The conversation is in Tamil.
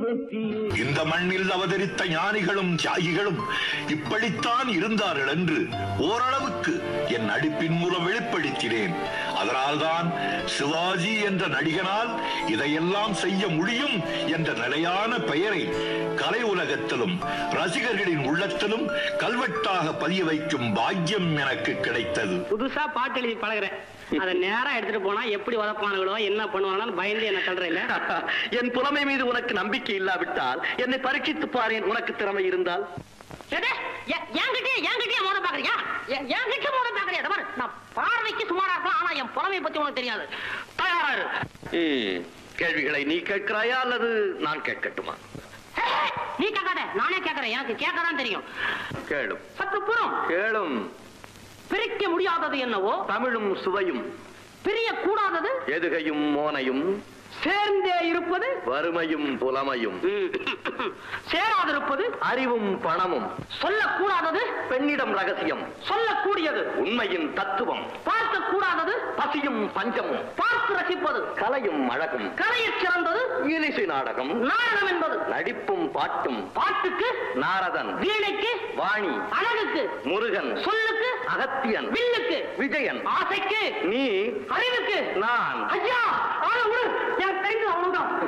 இந்த மண்ணில் அவதரித்த ஞானிகளும் தியாகிகளும் இப்படித்தான் இருந்தார்கள் என்று ஓரளவுக்கு என் நடிப்பின் மூலம் வெளிப்படுத்தினேன் அதனால்தான் சிவாஜி என்ற நடிகனால் இதையெல்லாம் செய்ய முடியும் என்ற நிலையான பெயரை கலை உலகத்திலும் ரசிகர்களின் உள்ளத்திலும் கல்வெட்டாக பதிய வைக்கும் பாக்கியம் எனக்கு கிடைத்தது புதுசா பாட்டு எழுதி பழகுறேன் அதை நேரா எடுத்துட்டு போனா எப்படி உதப்பானுங்களோ என்ன பண்ணுவாங்கன்னு பயந்து என்ன தள்ளுறேன் என் புலமை மீது உனக்கு நம்பிக்கை இல்லாவிட்டால் என்னை பரீட்சித்து பாரேன் உனக்கு திறமை இருந்தால் என்கிட்டயே என்கிட்டயே மோத பாக்குறியா என்கிட்ட மோத பாக்குறியா பாரு நான் பார்வைக்கு சுமாரா இருக்கலாம் ஆனா என் புலமையை பத்தி உனக்கு தெரியாது தயாராரு ம், கேள்விகளை நீ கேட்கிறாயா அல்லது நான் கேட்கட்டுமா நீ கேட்காத நானே கேட்கறேன் எனக்கு கேட்கதான் தெரியும் கேளும் சற்று புறம் கேளும் பிரிக்க முடியாதது என்னவோ தமிழும் சுவையும் பிரிய கூடாதது எதுகையும் மோனையும் சேர்ந்தே இருப்பது வறுமையும் புலமையும் சேராதிருப்பது அறிவும் பணமும் சொல்லக்கூடாதது பெண்ணிடம் ரகசியம் சொல்லக்கூடியது உண்மையின் தத்துவம் பார்க்க கூடாதது பசியும் பஞ்சமும் பார்த்து ரசிப்பது கலையும் அழகும் கலையில் சிறந்தது இலிசை நாடகம் நாடகம் என்பது நடிப்பும் பாட்டும் பாட்டுக்கு நாரதன் வீணைக்கு வாணி அழகுக்கு முருகன் சொல்லுக்கு அகத்தியன் வில்லுக்கு விஜயன் ஆசைக்கு நீ அறிவுக்கு நான் ஐயா ஆள விடு எனக்கு தெரிஞ்சது அவ்வளவுதான்